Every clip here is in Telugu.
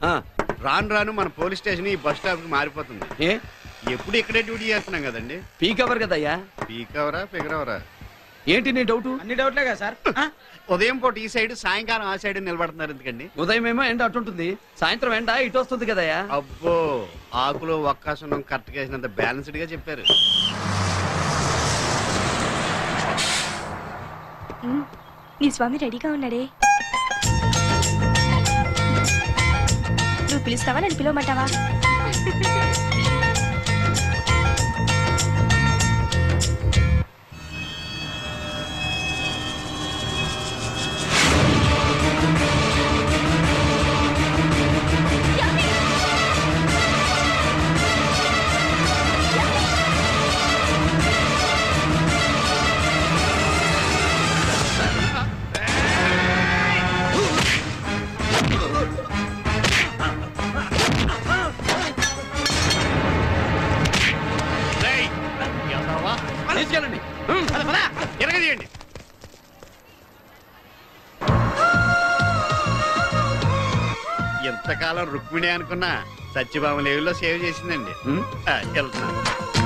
ఆ, రాను రాను మన పోలీస్ స్టేషన్ ఈ బస్ స్టాప్ కి మారిపోతుంది ఏ ఎప్పుడు ఇక్కడే డ్యూటీ చేస్తున్నాం కదండి పీక్ అవర్ కదయ్యా పీక్ అవరా ఫిగర్ అవరా ఏంటి నీ డౌట్ అన్ని డౌట్లే కదా సార్ ఉదయం పూట ఈ సైడ్ సాయంకాలం ఆ సైడ్ నిలబడుతున్నారు ఎందుకండి ఉదయం ఏమో ఎండ అటుంటుంది సాయంత్రం ఎండ ఇటు వస్తుంది కదయ్యా అబ్బో ఆకులో ఒక్కాసనం కరెక్ట్ వేసినంత బ్యాలెన్స్డ్ గా చెప్పారు ఉమ్, నీ స్వామి రెడీగా ఉన్నాడే నువ్వు పిలుస్తావా నేను పిలవమంటావా రేయ్, ఎవరవ్వా? తీసుకెళ్ళండి పద, పద, ఎరగదీయండి ఎంతకాలం రుక్మిణి అనుకున్నా సత్యభామ లేవుల్లో సేవ్ చేసిందండి ఉమ్, ఆ, వెళ్తున్నాను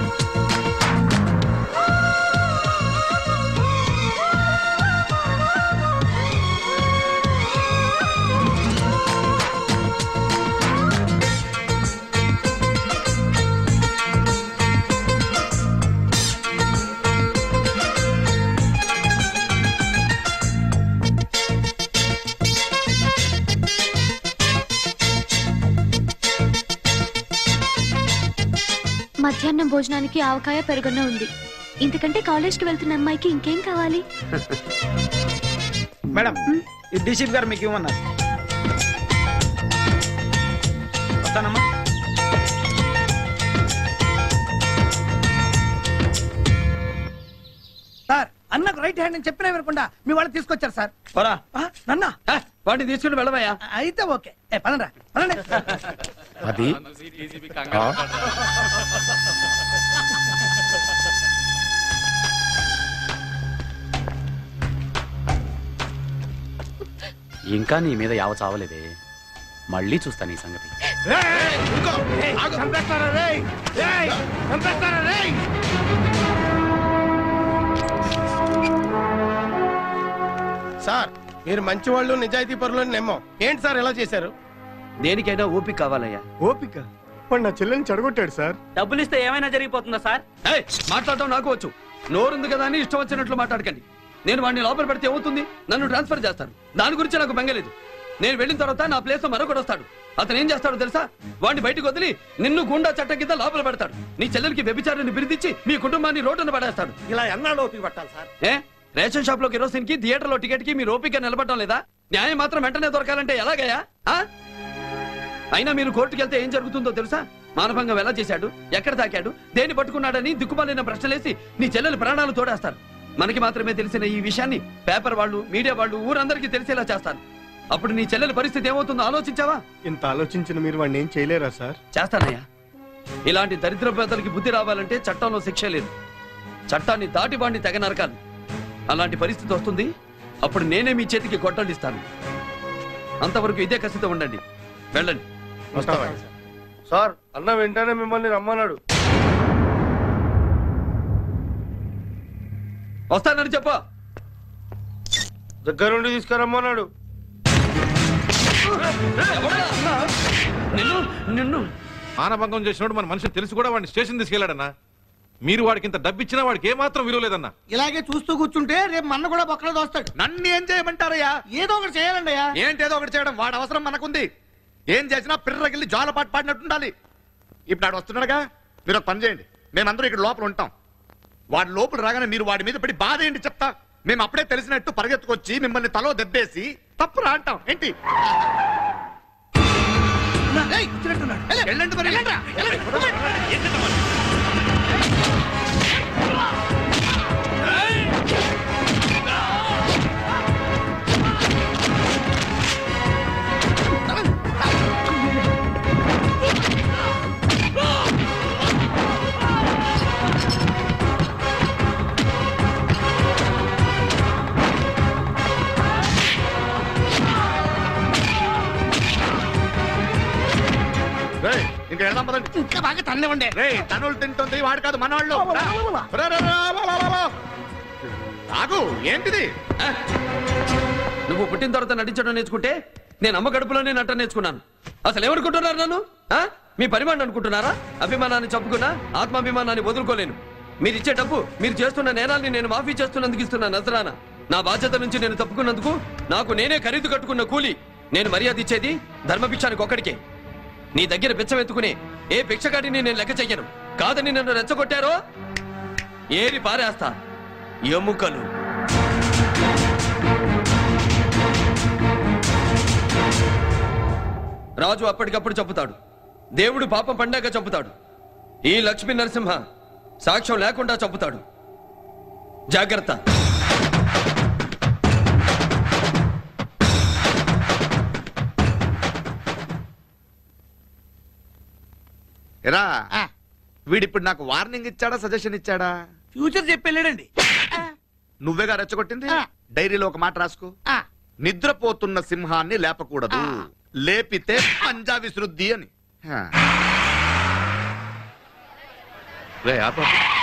మధ్యాహ్నం భోజనానికి ఆవకాయ పెరుగున్న ఉంది ఇంతకంటే కాలేజ్కి వెళ్తున్న అమ్మాయికి ఇంకేం కావాలి మేడం ఈ డీసీపీ గారు మీకు ఇవ్వమన్నారు వస్తానమ్మా సార్ అన్నకు రైట్ హ్యాండ్ అని చెప్పినా వినకుండా మీ వాళ్ళు తీసుకొచ్చారు సార్ పోరా ఆ, నన్న ఏ, వాడిని తీసుకుని వెళ్ళవయ్యా అయితే ఓకే ఏ పదండ్రా పదండి అది ఇంకా నీ మీద యావ చావలేదే మళ్ళీ చూస్తాను ఈ సంగతి సార్ మీరు మంచి వాళ్ళు నిజాయితీ పరులు నెమ్మో ఏంటి సార్ ఎలా చేశారు దేనికైనా ఓపిక కావాలయ్యా ఓపిక వాడు నా చెల్లెని చెడగొట్టాడు సార్ డబ్బులు ఇస్తే ఏమైనా జరిగిపోతుందా సార్ ఏయ్, మాట్లాడటం నాకు వచ్చు నోరుంది కదా అని ఇష్టం వచ్చినట్లు మాట్లాడకండి నేను వాడిని లోపల పెడితే ఏమవుతుంది నన్ను ట్రాన్స్ఫర్ చేస్తారు దాని గురించి నాకు బెంగలేదు నేను వెళ్ళిన తర్వాత నా ప్లేస్ లో మరొకడు వస్తాడు అతను ఏం చేస్తాడో తెలుసా వాడిని బయటకు వదిలి నిన్ను గుండా చట్టం కింద లోపల పెడతాడు నీ చెల్లెలకి వ్యభిచారాన్ని బిరిదిచ్చి మీ కుటుంబాన్ని రోడ్డున పడేస్తాడు ఇలా ఎన్నాళ్ళు ఓపిక పట్టాలి సార్ ఏ రేషన్ షాప్ లో కిరోసిన్ కి థియేటర్ లో టికెట్ కి మీరు ఓపిక నిలబడటం లేదా న్యాయం మాత్రం వెంటనే దొరకాలంటే ఎలాగయ్యా ఆ? అయినా మీరు కోర్టుకి వెళ్తే ఏం జరుగుతుందో తెలుసా మానభంగం ఎలా చేశాడు ఎక్కడ తాకాడు దేన్ని పట్టుకున్నాడని దిక్కుమాలిన ప్రశ్నలేసి నీ చెల్లెలు ప్రాణాలు తోడేస్తారు మనకి మాత్రమే తెలిసిన ఈ విషయాన్ని పేపర్ వాళ్ళు మీడియా వాళ్ళు ఊరందరికీ తెలిసేలా చేస్తారు అప్పుడు నీ చెల్లెల పరిస్థితి ఏమవుతుందో ఆలోచించావా ఇంత ఆలోచించిన మీరు వాడిని ఏం చేయలేరా సార్ చేస్తానయ్యా ఇలాంటి దరిద్ర పేదలకి బుద్ధి రావాలంటే చట్టంలో శిక్ష లేదు చట్టాన్ని దాటి వాడిని తెగ నరకాలి అలాంటి పరిస్థితి వస్తుంది అప్పుడు నేనే మీ చేతికి గొడ్డలిస్తాను అంతవరకు ఇదే కసితో ఉండండి వెళ్ళండి సార్ అన్న వెంటనే మిమ్మల్ని రమ్మన్నాడు వస్తానని చెప్పా దగ్గరుండి తీసుకురమ్మన్నాడు నిన్ను నిన్ను మానభంగం చేసినోడు మన మనిషిని తెలిసి కూడా వాడిని స్టేషన్ తీసుకెళ్లాడన్నా మీరు వాడికి ఇంత డబ్బిచ్చినా వాడికి ఏమాత్రం విలువ లేదన్నా ఇలాగే చూస్తూ కూర్చుంటే రేపు మన్న కూడా బొక్కలో దోస్తాడు నన్ను ఏం చేయమంటారయ్యా ఏదో ఒకటి చేయాలండి అయ్యా ఏంటేదో ఒకటి చేయడం వాడు అవసరం మనకుంది ఏం చేసినా పిర్రగిల్లి జోల పాటు పాడినట్టుండాలి ఇప్పుడు ఆడు వస్తున్నాడుగా మీరు ఒక పని చేయండి మేమందరం ఇక్కడ లోపల ఉంటాం వాడి లోపల రాగానే మీరు వాడి మీద పడి బాధ ఏంటి చెప్తా మేము అప్పుడే తెలిసినట్టు పరిగెత్తుకొచ్చి మిమ్మల్ని తలో దెబ్బేసి తప్పురా అంటాం ఏంటి ఏయ్, వచ్చినట్టున్నాడు. వెళ్ళు. వెళ్ళండి మరి వెళ్ళండి. ఇంకా వెళ్దాం పదండి ఇంకా బాగా తన్నివ్వండి రే తనులు తింటుంది వాడు కాదు మనవాళ్ళు రా. రా, రా, రా, రా, రా, రా, రా. ఆగు ఏంటిది ఆ? నువ్వు పుట్టిన తర్వాత నటించడం నేర్చుకుంటే నేను అమ్మ గడుపులోనే నట నేర్చుకున్నాను అసలు ఏమనుకుంటున్నారు నన్ను ఆ? మీ పరిమాణం అనుకుంటున్నారా అభిమానాన్ని చంపుకున్నా ఆత్మాభిమానాన్ని వదులుకోలేను మీరు ఇచ్చే డబ్బు మీరు చేస్తున్న నేరాల్ని నేను మాఫీ చేస్తున్నందుకు ఇస్తున్న నజరాన నా బాధ్యత నుంచి నేను తప్పుకున్నందుకు నాకు నేనే ఖరీదు కట్టుకున్న కూలి నేను మర్యాద ఇచ్చేది ధర్మభిక్షానికి ఒక్కడికే నీ దగ్గర బిచ్చం ఎత్తుకునే ఏ భిక్షగాడిని నేను లెక్క చెయ్యను కాదని నన్ను రెచ్చగొట్టారో ఏరి పారేస్తా ఎముకలు రాజు అప్పటికప్పుడు చంపుతాడు దేవుడు పాపం పండాక చంపుతాడు ఈ లక్ష్మీ నరసింహ సాక్ష్యం లేకుండా చంపుతాడు జాగ్రత్త ఎరా వీడిప్పుడు నాకు వార్నింగ్ ఇచ్చాడా సజెషన్ ఇచ్చాడా ఫ్యూచర్ చెప్పెళ్ళాడండి నువ్వేగా రెచ్చగొట్టింది ఆ. డైరీలో ఒక మాట రాసుకో నిద్రపోతున్న సింహాన్ని లేపకూడదు ఆ. లేపితే పంజా విసృద్ధి అని హా. రే ఆప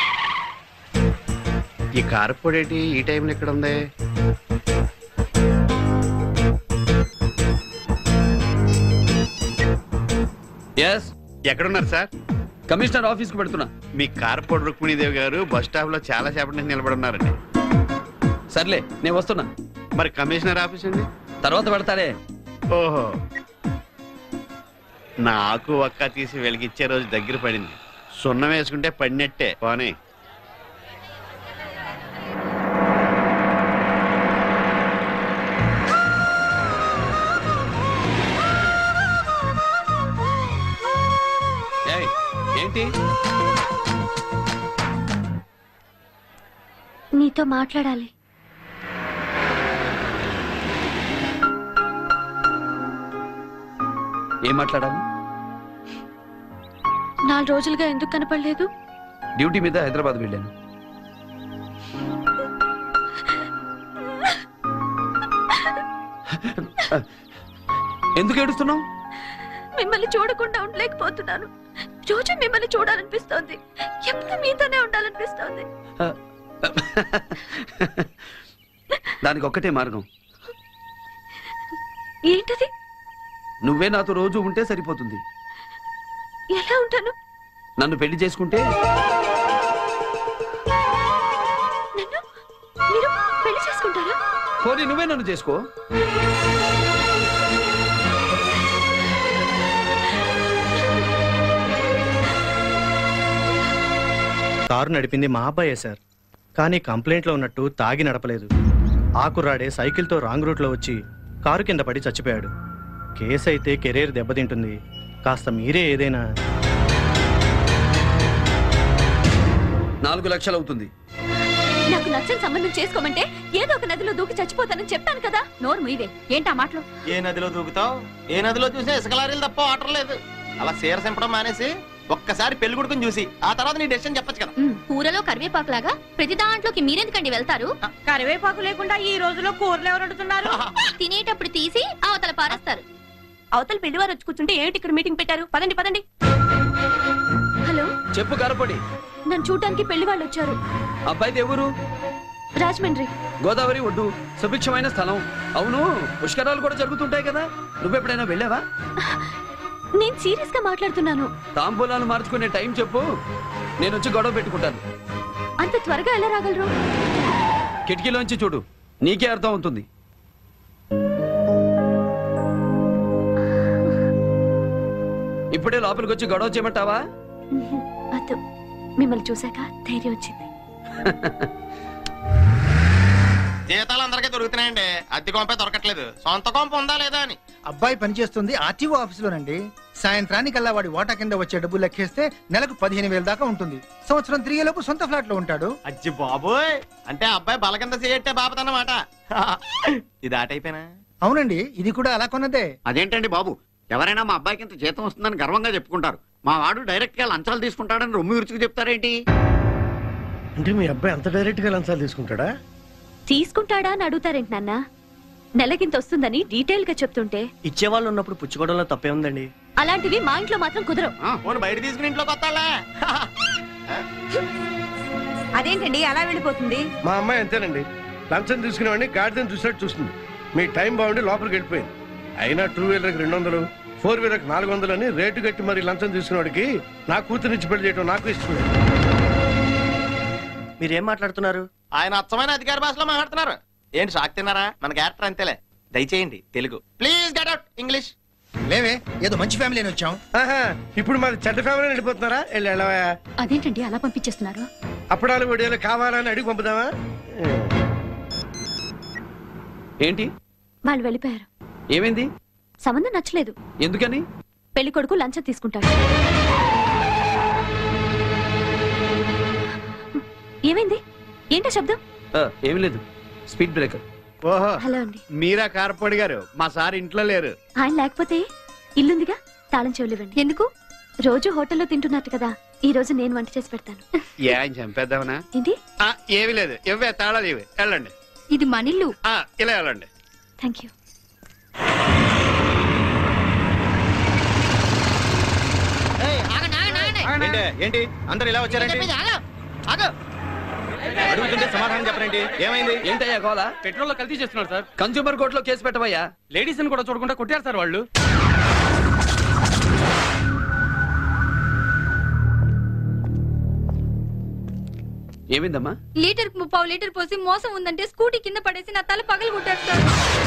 ఈ కారపొడేటి ఈ టైంలో ఎక్కడ ఉంది ఎస్ ఎక్కడున్నారు సార్ కమిషనర్ ఆఫీస్ కు పెడుతున్నా మీ కారపొడి రుక్మిణీదేవి గారు బస్ స్టాప్ లో చాలా సేపటి నుంచి నిలబడి ఉన్నారండి సర్లే నేను వస్తున్నా మరి కమిషనర్ ఆఫీస్ అండి తర్వాత పెడతారే ఓహో నా ఆకు ఒక్క తీసి వెలిగిచ్చే రోజు దగ్గర పడింది సున్నం వేసుకుంటే పడినట్టే పోనీ ఏయ్, ఏంటి నీతో మాట్లాడాలి ఏం మాట్లాడాలి నాలుగు రోజులుగా ఎందుకు కనపడలేదు డ్యూటీ మీద హైదరాబాద్ వెళ్ళాను ఎందుకు ఏడుస్తున్నావు మిమ్మల్ని చూడకుండా ఉండలేకపోతున్నాను రోజు మిమ్మల్ని చూడాలనిపిస్తోంది ఎప్పుడు మీతోనే ఉండాలనిపిస్తోంది దానికి ఒక్కటే మార్గం ఏంటది నువ్వే నాతో రోజు ఉంటే సరిపోతుంది ఎలా ఉంటాను నన్ను పెళ్లి చేసుకుంటే నన్ను మీరు పెళ్లి చేసుకుంటారా పోనీ నువ్వే నన్ను చేసుకో కారు నడిపింది మా అబ్బాయే సార్ కానీ కంప్లైంట్లో ఉన్నట్టు తాగి నడపలేదు ఆ కుర్రాడే సైకిల్తో రాంగ్ రూట్లో వచ్చి కారు కింద పడి చచ్చిపోయాడు కేసు అయితే కెరీర్ దెబ్బతింటుంది కాస్త మీరే ఏదైనా నాలుగు లక్షలు అవుతుంది నాకు నచ్చని సంబంధం చేసుకోమంటే ఏదో ఒక నదిలో దూకి చచ్చిపోతానని చెప్పాను కదా నోరు మీదే ఏంటా మాటలు ఏ నదిలో దూకుతావు ఏ నదిలో చూసినా ఇసుక లారీలు తప్ప వాటర్ లేదు అలా సీర సింపడం మానేసి ఒక్కసారి పెళ్లి కొడుకుని చూసి ఆ తర్వాత నీ డెసిషన్ చెప్పొచ్చు కదా కూరలో కరివేపాకులాగా ప్రతి దాంట్లోకి మీరెందుకండి వెళ్తారు కరివేపాకు లేకుండా ఈ రోజులో కూరలు ఎవరు వండుతున్నారు తినేటప్పుడు తీసి అవతల పారేస్తారు అవతల పెళ్లివారు వచ్చి కూర్చుంటే ఏంటి ఇక్కడ మీటింగ్ పెట్టారు పదండి పదండి హలో చెప్పు కరపడి నన్ను చూడటానికి పెళ్లి వాళ్ళు వచ్చారు అబ్బాయిది ఎవరు రాజమండ్రి గోదావరి ఒడ్డు సుభిక్షమైన స్థలం అవును పుష్కరాలు కూడా జరుగుతుంటాయి కదా నువ్వెప్పుడైనా వెళ్ళావా నేను సీరియస్ గా మాట్లాడుతున్నాను తాంబూలాలు మార్చుకునే టైం చెప్పు నేను వచ్చి గొడవ పెట్టుకుంటాను అంత త్వరగా ఎలా రాగలరు కిటికీలోంచి చూడు నీకే అర్థం అవుతుంది ఇప్పుడే లోపలికి వచ్చి గొడవ చేయమంటావా అద్దు మిమ్మల్ని చూశాక ధైర్యం వచ్చింది జీతాలు అందరికీ దొరుకుతున్నాయండి అద్దె కొంపే దొరకట్లేదు సొంత కొంప ఉందా లేదా అని అబ్బాయి పనిచేస్తుంది ఆర్టీఓ ఆఫీసులోనండి సాయంత్రానికల్లా వాడి వాటా కింద వచ్చే డబ్బు లెక్కేస్తే నెలకు పదిహేను వేల దాకా ఉంటుంది సంవత్సరం తిరిగేలోపు సొంత ఫ్లాట్ లో ఉంటాడు అజ్జి బాబోయ్ అంటే అబ్బాయి బలకింద చేయట్టే బాపతన్నమాట ఇది ఆట అయిపోయినా అవునండి ఇది కూడా అలా కొన్నదే అదేంటండి బాబు ఎవరైనా మా అబ్బాయికి ఇంత జీతం వస్తుందని గర్వంగా చెప్పుకుంటారు మా వాడు డైరెక్ట్ గా లంచాలు తీసుకుంటాడని రొమ్ము విరుచుకు చెప్తారేంటి అంటే మీ అబ్బాయి అంత డైరెక్ట్గా లంచాలు తీసుకుంటాడా తీసుకుంటాడా అని అడుగుతారేంటి నాన్న నెలకింత వస్తుందని డీటెయిల్ గా చెప్తుంటే ఇచ్చేవాళ్ళు ఉన్నప్పుడు పుచ్చుకోవడంలో తప్పే ఉందండి అలాంటివి మా ఇంట్లో మాత్రం కుదరవు పోను బయట తీసుకుని ఇంట్లోకి వస్తాలే అదేంటండి అలా వెళ్ళిపోతుంది మా అమ్మాయి అంతేనండి లంచం తీసుకునేవాడిని గాడిదని చూసినట్టు చూస్తుంది మీ టైం బాగుండి లోపలికి వెళ్ళిపోయింది అయినా టూ వీలర్కి రెండు వందలు ఫోర్ వీలర్కి నాలుగు వందలు అని రేటు కట్టి మరి లంచం తీసుకునేవాడికి నా కూతురిచ్చి పెళ్లి చేయడం నాకు ఇష్టం లేదు. మీరేం మాట్లాడుతున్నారు ఆయన అచ్చమైన అధికార భాషలో మాట్లాడుతున్నారు ఏంటి షాక్ తిన్నారా మన క్యారెక్టర్ అంతేలే దయచేయండి Telugu please get out English లేవే ఏదో మంచి ఫ్యామిలీ అని వచ్చాం ఆహా, ఇప్పుడు మాది చెడ్డ ఫ్యామిలీ వెళ్ళిపోతున్నారా వెళ్ళి వెళ్ళవా అదేంటండి అలా పంపించేస్తున్నారు అప్పడాలు వడియాలు కావాలని అడిగి పంపుదామా ఏంటి వాళ్ళు వెళ్ళిపోయారు ఏమైంది సంబంధం నచ్చలేదు ఎందుకని పెళ్లి కొడుకు లంచం తీసుకుంటాడు ఏమైంది ఏంటో శబ్దం ఆ, ఏమీ లేదు స్పీడ్ బ్రేకర్ ఓహో హలో అండి మీరా కారపొడి గారు మా సార్ ఇంట్లో లేరు ఆయన లేకపోతే ఇల్లుందిగా తాళం చెవులు ఇవ్వండి ఎందుకు రోజు హోటల్లో తింటున్నట్టు కదా ఈ రోజు నేను వంట చేసి పెడతాను ఏ ఆయన చంపేద్దామనా ఏంటి ఆ, ఏమీ లేదు ఇవ్వే తాళాలు ఇవి వెళ్ళండి ఇది మనిల్లు ఆ, ఇలా వెళ్ళండి థ్యాంక్ యూ ఏంటి అందరు ఇలా వచ్చారండి అడుగుతుంటే సమాధానం చెప్పరండి ఏమైంది ఏంటయ్యా గోలా పెట్రోల్ లో కల్తీ చేస్తున్నారు సార్ కన్స్యూమర్ కోర్టులో కేసు పెట్టవయ్యా లేడీస్ ని కూడా చూడకుండా కొట్టారు సార్ వాళ్ళు ఏమైందమ్మా లీటర్ ముప్పావు లీటర్ పోసి మోసం ఉందంటే స్కూటీ కింద పడేసి నా తల పగలు కొట్టారు సార్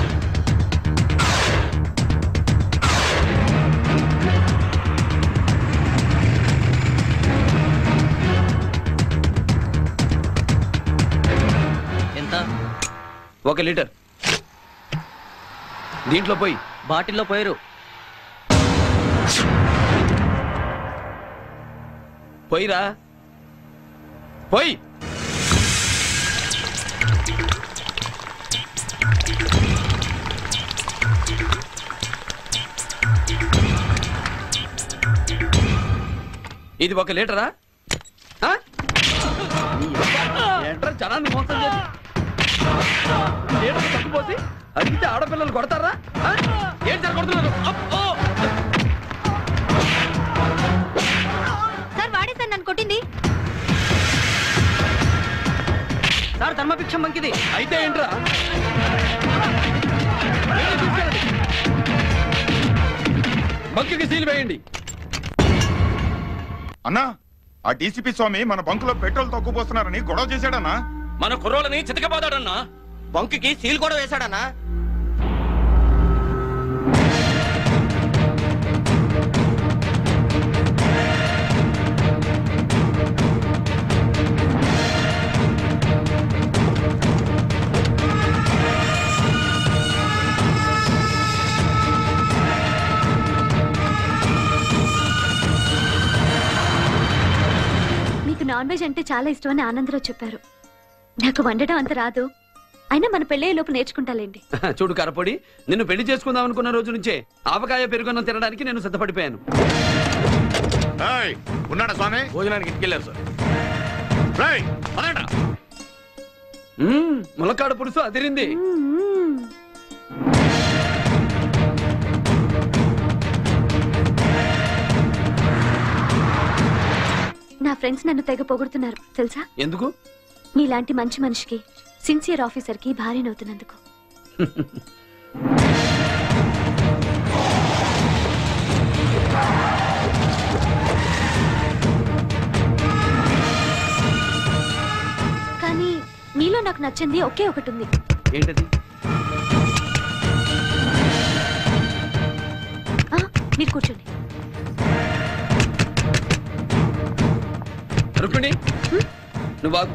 ఎంత ఒక లీటర్ దీంట్లో పోయి బాటిల్లో పోయారు పోయిరా పోయి ఇది ఒక లీటరా ఆ? ఏంట్రా జనాన్ని మోసం చేసి లీటర్ తగ్గిపోతే అడిగితే ఆడపిల్లలు కొడతారా ఆ? ఏం జరగొడుతున్నారు అబ్బో! సార్ వాడే సార్ నన్ను కొట్టింది సార్ ధర్మభిక్షం మంకిది అయితే ఏంట్రా బంకుకి సీల్ వేయండి అన్నా ఆ డీసీపీ స్వామి మన బంకులో పెట్రోల్ తక్కువ పోస్తున్నారని గొడవ చేశాడన్నా మన కుర్రోళ్ళని చితకబోదాడన్నా బంకుకి సీల్ కూడా వేశాడన్నా మీకు నాన్ వెజ్ అంటే చాలా ఇష్టం అని ఆనందరావు చెప్పారు నాకు వండడం అంత రాదు అయినా మన పెళ్ళే లోపు నేర్చుకుంటాలేండి చూడు కరపొడి నిన్ను పెళ్లి చేసుకుందాం అనుకున్న రోజు నుంచే ఆవకాయ పెరుగున్నం తినడానికి నేను సిద్ధపడిపోయాను ఏయ్, ఉన్నాడా స్వామి భోజనానికి ఇంటికెళ్ళారు సార్ రేయ్, పదండ్రా. మ్మ్, ములక్కాడ పులుసు అదిరింది మ్మ్. నా ఫ్రెండ్స్ నన్ను తెగ పొగుడుతున్నారు తెలుసా ఎందుకు మీలాంటి మంచి మనిషికి సిన్సియర్ ఆఫీసర్ కి భార్యనవుతున్నందుకు కానీ మీలో నాకు నచ్చింది ఒకే ఒకటి ఉంది ఏంటది ఆ, మీరు కూర్చోండి రుక్మిణి నువ్వు బాగు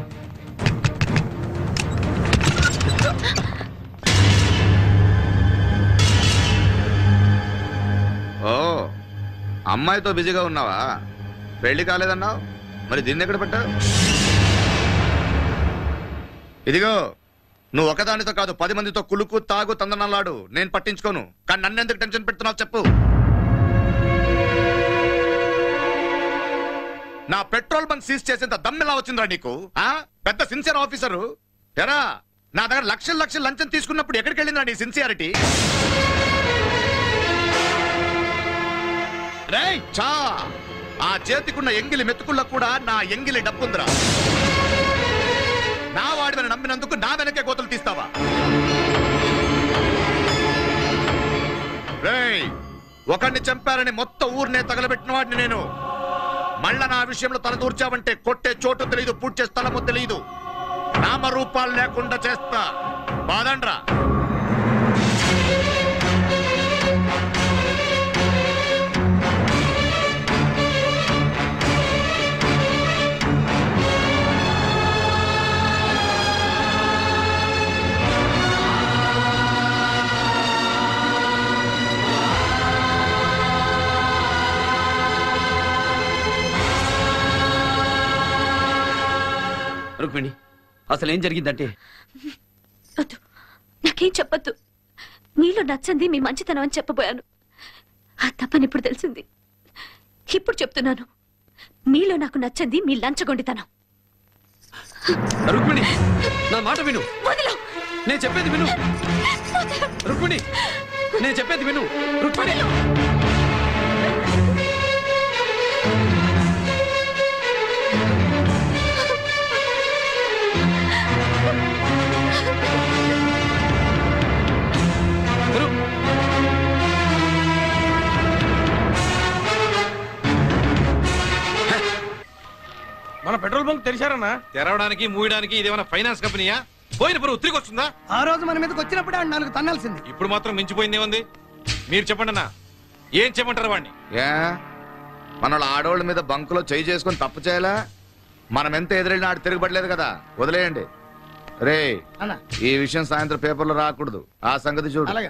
ఓ అమ్మాయితో బిజీగా ఉన్నావా పెళ్లి కాలేదన్నావు మరి దీన్ని ఎక్కడ పెట్టావు ఇదిగో నువ్వు ఒకదానితో కాదు పది మందితో కులుకు తాగు తందనలాడు నేను పట్టించుకోను కానీ నన్ను ఎందుకు టెన్షన్ పెడుతున్నావు చెప్పు నా పెట్రోల్ బంక్ సీజ్ చేసేంత దమ్మెలా వచ్చిందిరా నీకు ఆ పెద్ద సిన్సియర్ ఆఫీసరు ఎరా నా దగ్గర లక్షల లక్షల లంచం తీసుకున్నప్పుడు ఎక్కడికి వెళ్ళిందిరా నీ సిన్సియారిటీ రేయ్ చా ఆ చేతికున్న ఎంగిలి మెతుకుల్లో కూడా నా ఎంగిలి డబ్బుందిరా నా వాడిని నమ్మినందుకు నా వెనకే గోతులు తీస్తావా రేయ్ ఒకడిని చంపారని మొత్తం ఊరినే తగలబెట్టిన వాడిని నేను మళ్ళా నా విషయంలో తల దూర్చావంటే కొట్టే చోటు తెలియదు పూడ్చే స్థలము తెలియదు నామరూపాలు లేకుండా చేస్తా బాదండ్రా రుక్మిణి అసలు ఏం జరిగిందంటే వద్దు నాకేం చెప్పొద్దు నీలో నచ్చంది మీ మంచితనం అని చెప్పబోయాను ఆ తప్పని ఇప్పుడు తెలిసింది ఇప్పుడు చెప్తున్నాను మీలో నాకు నచ్చంది మీ లంచగొండితనం రుక్మిణి నా మాట విను వదిలు నేను చెప్పేది విను రుక్మిణి నేను చెప్పేది విను రుక్మిణి రు- మన పెట్రోల్ బంక్ తెరిచారన్నా తెరవడానికి మూయడానికి ఇదేమైనా ఫైనాన్స్ కంపెనీయా పోయిన పరువు తిరిగి వస్తుందా ఆ రోజు మన మీదకి వచ్చినప్పుడే ఆ నాలుగు తన్నాల్సింది ఇప్పుడు మాత్రం మించిపోయింది ఏముంది మీరు చెప్పండి అన్నా ఏం చెప్పంటారు వాడిని ఏ మన ఆడోళ్ళ మీద బంకులో చేయి చేసుకొని తప్పు చేయాలా మనం ఎంత ఎదురెళ్ళినా ఆడు తిరగబడలేదు కదా వదిలేయండి రే అన్న ఈ విషయం సాయంత్రం పేపర్లో రాకూడదు ఆ సంగతి చూడు అలాగే